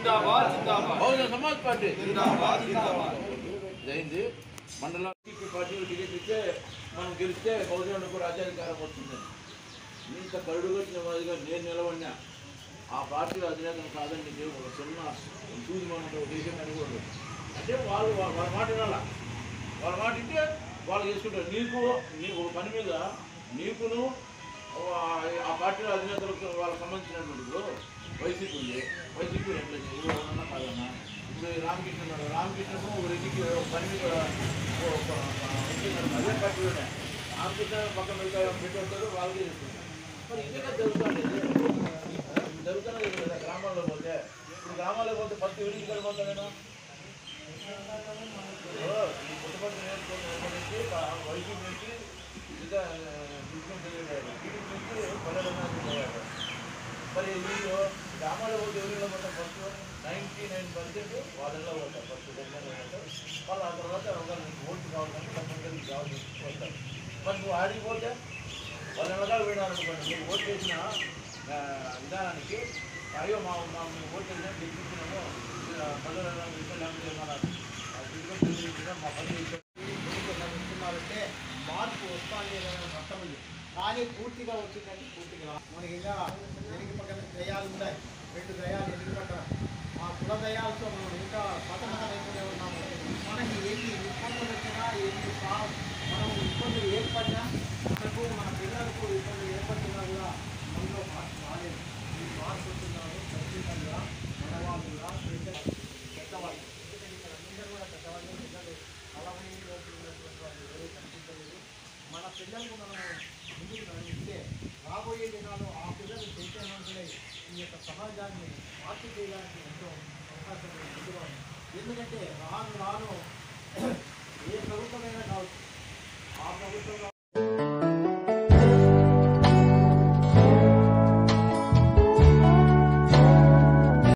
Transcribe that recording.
జిందాబాద్ జిందాబాద్ బహుజన Samaj party జిందాబాద్ జిందాబాద్ జైంది మండలం TP పార్టీలు ticket ఇస్తే మనం గెలిస్తే బహుజనులకు రాజ్యాధికారం వస్తుందని ఇంత కరుడుగట్టిన వాదిగా నేను నిలబడినా ఆ పార్టీలో అధినేతను కాదని నేను ఒక చిన్న చూసి మనం ఒక దేశం అని కూడా ఉండదు. అంటే వాళ్ళు వా- వాళ్ళ మాట వినాలా వాళ్ళ మాట వింటే వాళ్ళు చేసుకుంటారు నీకు నీకు ఒక పని మీద నీకును ఆ- ఆ పార్టీలో అధినేతలకు వాళ్ళకి సంబంధించినటువంటి ఇప్పుడు వైసీపీ ఉంది వైసీపీ ఎట్లా ఇవ్వాలన్నా కాదన్నా ఇప్పుడు ఈ రామకృష్ణ ఉన్నాడు రామకృష్ణకు ఒక రెడ్డికి ఒక పని మీద ఒక- ఒక- ఒక వచ్చిందన్న అదే పార్టీలోనే రామకృష్ణ పక్కన పెడతారు పెట్టేస్తారు వాళ్ళకి చేసుకుంటారు మరి ఇదే కదా జరుగుతుంది జరుగుతున్నది కదా గ్రామాల్లో పోతే ఇప్పుడు గ్రామాల్లో పోతే పత్తి ఎవరికి వెళ్ళిపోతా నేను ఓ, ఈ పుట్టపర్తి నియోజకవర్గం నుంచి వైద్యుల నుంచి ఇంకా కృష్ణ తెలియదు టీడీపీ నుంచి పల్లెటూరు పోయాడు మరి వీళ్ళు గ్రామాల్లో పోతే ఎవరిలో పోతాం ఫస్ట్ నైంటీ నైన్ పర్సెంట్ వాళ్ళలో పోతారు ఫస్ట్ దగ్గర పోతారు వాళ్ళు ఆ తర్వాత ఒక ఓట్లు కావాలంటే కంపల్సరీ జాబ్ వస్తారు మరి నువ్వు ఆడికి పోతే వాళ్ళు ఎలాగా వినాలనుకోండి మీరు ఓటు వేసిన ఆ, విధానానికి అయ్యో మా మా మేము ఓటు వేసినా గెలిపించినాము పల్లె లేకపోతే మన తిరుగుతూ తెలియజేసినా మా పని చేసాం ఇస్తున్నారంటే మార్పు వస్తుంది అనే అర్థం ఉంది కానీ పూర్తిగా వచ్చిందంటే పూర్తిగా రా- మనకి ఇంకా వెనుక పక్కన దయాలు ఉన్నాయి రెండు దయాలు ఎదురు పక్కన ఆ కుల దయాలతో మనం ఇంకా పతనమైపోతూనే ఉన్నాము మనకి ఎన్ని ఇబ్బందులు వచ్చినా ఎన్ని సా మనం ఇబ్బందులు ఏర్పడినా మనకు మన పిల్లలకు ఇబ్బందులు ఏర్పడుతున్నా కూడా మనలో మార్పు రాలేదు ఈ మార్పు వస్తున్నారు ఖచ్చితంగా మనవాళ్ళు కూడా పెద్ద- పెద్దవాళ్ళు ఎందుకంటే ఇక్కడ అందరూ కూడా పెద్దవాళ్ళు పిల్లలు నలభై లోపల ఉన్నటువంటి వాళ్ళు ఎవరూ కనిపించలేదు మన పిల్లలకు మనం ముందుకు నడిపిస్తే రాబోయే దినాలు ఆ పిల్లలు చైతన్యవంతులై ఈ యొక్క సమాజాన్ని మార్పు చేయడానికి ఎంతో అవకాశం ముందుగా ఉంది ఎందుకంటే రాను రాను ఏ ప్రభుత్వమైనా కావచ్చు ఆ ప్రభుత్వంలో